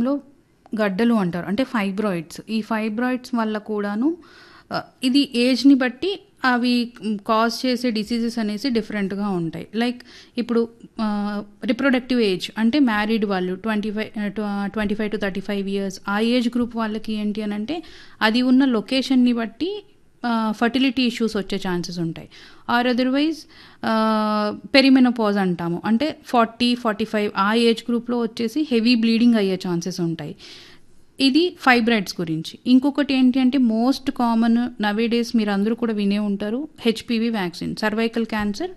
గర్భాశయంలో గడ్డలు అంటారు అంటే ఫైబ్రాయిడ్స్ ఈ ఫైబ్రాయిడ్స్ వల్ల కూడాను ఆ, ఇది ఏజ్ని బట్టి అవి కాజ్ చేసే డిసీజెస్ అనేసి డిఫరెంట్గా ఉంటాయి లైక్ ఇప్పుడు రిప్రొడక్టివ్ ఏజ్ అంటే మ్యారీడ్ వాళ్ళు twenty five twenty five to thirty five years ఆ ఏజ్ గ్రూప్ వాళ్ళకి ఏంటి అని అంటే అది ఉన్న లొకేషన్ని బట్టి ఫర్టిలిటీ ఇష్యూస్ వచ్చే ఛాన్సెస్ ఉంటాయి ఆర్ అదర్వైజ్ పెరిమెనోపాజ్ అంటాము అంటే ఫార్టీ ఫార్టీ ఫైవ్ ఆ ఏజ్ గ్రూప్లో వచ్చేసి హెవీ బ్లీడింగ్ అయ్యే ఛాన్సెస్ ఉంటాయి ఇది ఫైబ్రాయిడ్స్ గురించి ఇంకొకటి ఏంటి అంటే మోస్ట్ కామన్ నవే డేస్ మీరు అందరూ కూడా వినే ఉంటారు HPV vaccine cervical cancer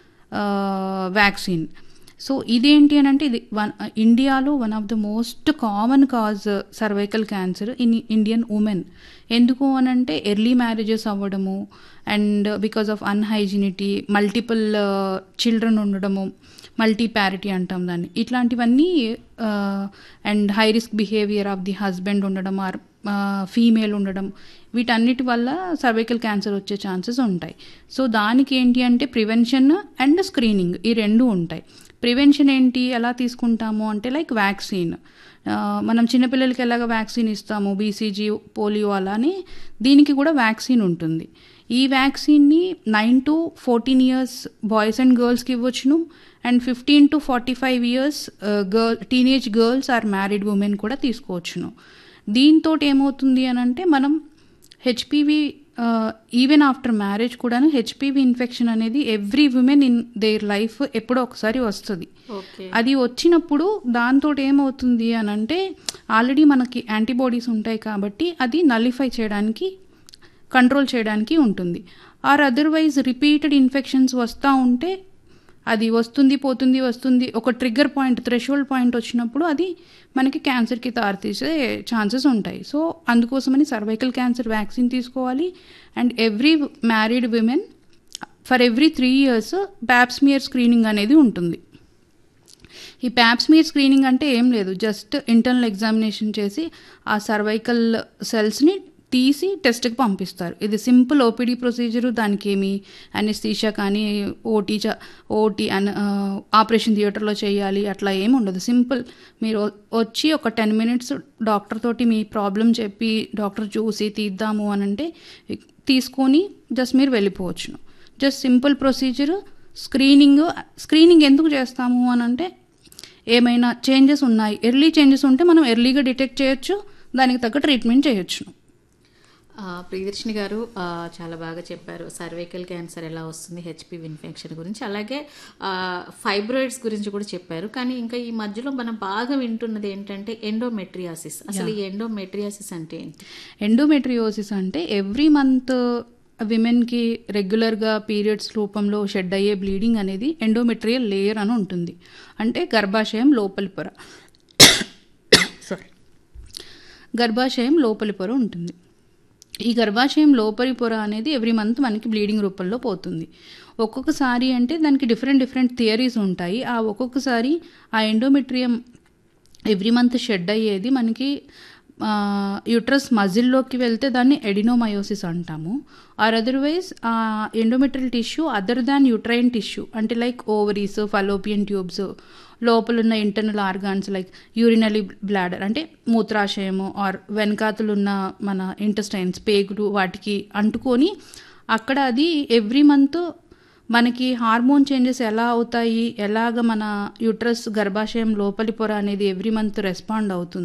vaccine so ఇదేంటి అని అంటే ఇది వన్ ఇండియాలో one of the most common cause cervical cancer in Indian women ఎందుకు అని అంటే ఎర్లీ మ్యారేజెస్ అవ్వడము and because of unhygienity multiple children ఉండడము మల్టీ ప్యారిటీ అంటాం దాన్ని ఇట్లాంటివన్నీ and high risk behaviour of the husband ఉండడం ఆర్ ఫీమేల్ ఉండడం వీటన్నిటి వల్ల సర్వైకల్ క్యాన్సర్ వచ్చే ఛాన్సెస్ ఉంటాయి సో దానికి ఏంటి అంటే ప్రివెన్షన్ అండ్ స్క్రీనింగ్ ఈ రెండు ఉంటాయి ప్రివెన్షన్ ఏంటి ఎలా తీసుకుంటాము అంటే లైక్ వ్యాక్సిన్ మనం చిన్నపిల్లలకి ఎలాగ వ్యాక్సిన్ ఇస్తాము బీసీజీ పోలియో అలానే దీనికి కూడా వ్యాక్సిన్ ఉంటుంది ఈ వ్యాక్సిన్ని nine to fourteen years boys and గర్ల్స్కి ఇవ్వచ్చును and fifteen to forty five years girl teenage girls or married women కూడా తీసుకోవచ్చును దీంతో ఏమవుతుంది అని అంటే మనం హెచ్పివి ఈవెన్ ఆఫ్టర్ మ్యారేజ్ కూడాను హెచ్పివి ఇన్ఫెక్షన్ అనేది every women in their life ఎప్పుడో ఒకసారి వస్తుంది ఓకే అది వచ్చినప్పుడు దాంతో ఏమవుతుంది అని అంటే ఆల్రెడీ మనకి యాంటీబాడీస్ ఉంటాయి కాబట్టి అది నలిఫై చేయడానికి కంట్రోల్ చేయడానికి ఉంటుంది ఆర్ అదర్వైజ్ రిపీటెడ్ ఇన్ఫెక్షన్స్ వస్తూ ఉంటే అది వస్తుంది పోతుంది వస్తుంది ఒక ట్రిగ్గర్ పాయింట్ థ్రెషోల్డ్ పాయింట్ వచ్చినప్పుడు అది మనకి క్యాన్సర్కి దారితీసే ఛాన్సెస్ ఉంటాయి సో అందుకోసమని సర్వైకల్ క్యాన్సర్ వ్యాక్సిన్ తీసుకోవాలి and every married women for every three years pap smear screening అనేది ఉంటుంది ఈ ప్యాప్స్మియర్ స్క్రీనింగ్ అంటే ఏం లేదు జస్ట్ ఇంటర్నల్ ఎగ్జామినేషన్ చేసి ఆ సర్వైకల్ సెల్స్ని తీసి టెస్ట్కి పంపిస్తారు ఇది సింపుల్ ఓపీడీ ప్రొసీజరు దానికి ఏమి అనెస్థీషియా కానీ ఓటీ చ ఓటీ అన్ ఆపరేషన్ థియేటర్లో చేయాలి అట్లా ఏమి ఉండదు సింపుల్ మీరు వచ్చి ఒక టెన్ మినిట్స్ డాక్టర్ తోటి మీ ప్రాబ్లం చెప్పి డాక్టర్ చూసి తీద్దాము అని అంటే తీసుకొని జస్ట్ మీరు వెళ్ళిపోవచ్చును just simple procedure screening screening ఎందుకు చేస్తాము అని అంటే ఏమైనా చేంజెస్ ఉన్నాయి ఎర్లీ చేంజెస్ ఉంటే మనం ఎర్లీగా డిటెక్ట్ చేయొచ్చు దానికి తగ్గ ట్రీట్మెంట్ చేయొచ్చు ఆ, ప్రియదర్శిని గారు ఆ, చాలా బాగా చెప్పారు సర్వైకల్ క్యాన్సర్ ఎలా వస్తుంది హెచ్పివి ఇన్ఫెక్షన్ గురించి అలాగే ఫైబ్రాయిడ్స్ గురించి కూడా చెప్పారు కానీ ఇంకా ఈ మధ్యలో మనం బాగా వింటున్నది ఏంటంటే ఎండోమెట్రియాసిస్ అసలు ఈ ఎండోమెట్రియాసిస్ అంటే ఏంటి ఎండోమెట్రియోసిస్ అంటే ఎవ్రీ మంత్ విమెన్కి రెగ్యులర్గా పీరియడ్స్ రూపంలో షెడ్ అయ్యే బ్లీడింగ్ అనేది ఎండోమెట్రియల్ లేయర్ అని ఉంటుంది అంటే గర్భాశయం లోపలి పొర సారీ గర్భాశయం లోపలి పొర ఉంటుంది ఈ గర్భాశయం లోపలి పొర అనేది ఎవ్రీ మంత్ మనకి బ్లీడింగ్ రూపంలో పోతుంది ఒక్కొక్కసారి అంటే దానికి డిఫరెంట్ డిఫరెంట్ థియరీస్ ఉంటాయి ఆ ఒక్కొక్కసారి ఆ ఎండోమెట్రియం ఎవ్రీ మంత్ షెడ్ అయ్యేది మనకి యూట్రస్ మజిల్లోకి వెళ్తే దాన్ని ఎడినోమయోసిస్ అంటాము or otherwise endometrial tissue other than uterine tissue అంటే లైక్ ఓవరీస్ ఫలోపియన్ ట్యూబ్స్ లోపల ఉన్న internal organs like urinary bladder అంటే మూత్రాశయము ఆర్ వెనకాతలున్న మన ఇంటెస్టైన్స్ పేగులు వాటికి అంటుకొని అక్కడ అది ఎవ్రీ మంత్ మనకి హార్మోన్ చేంజెస్ ఎలా అవుతాయి ఎలాగ మన యూట్రస్ గర్భాశయం లోపలి పొర అనేది ఎవ్రీ మంత్ రెస్పాండ్ అవుతుంది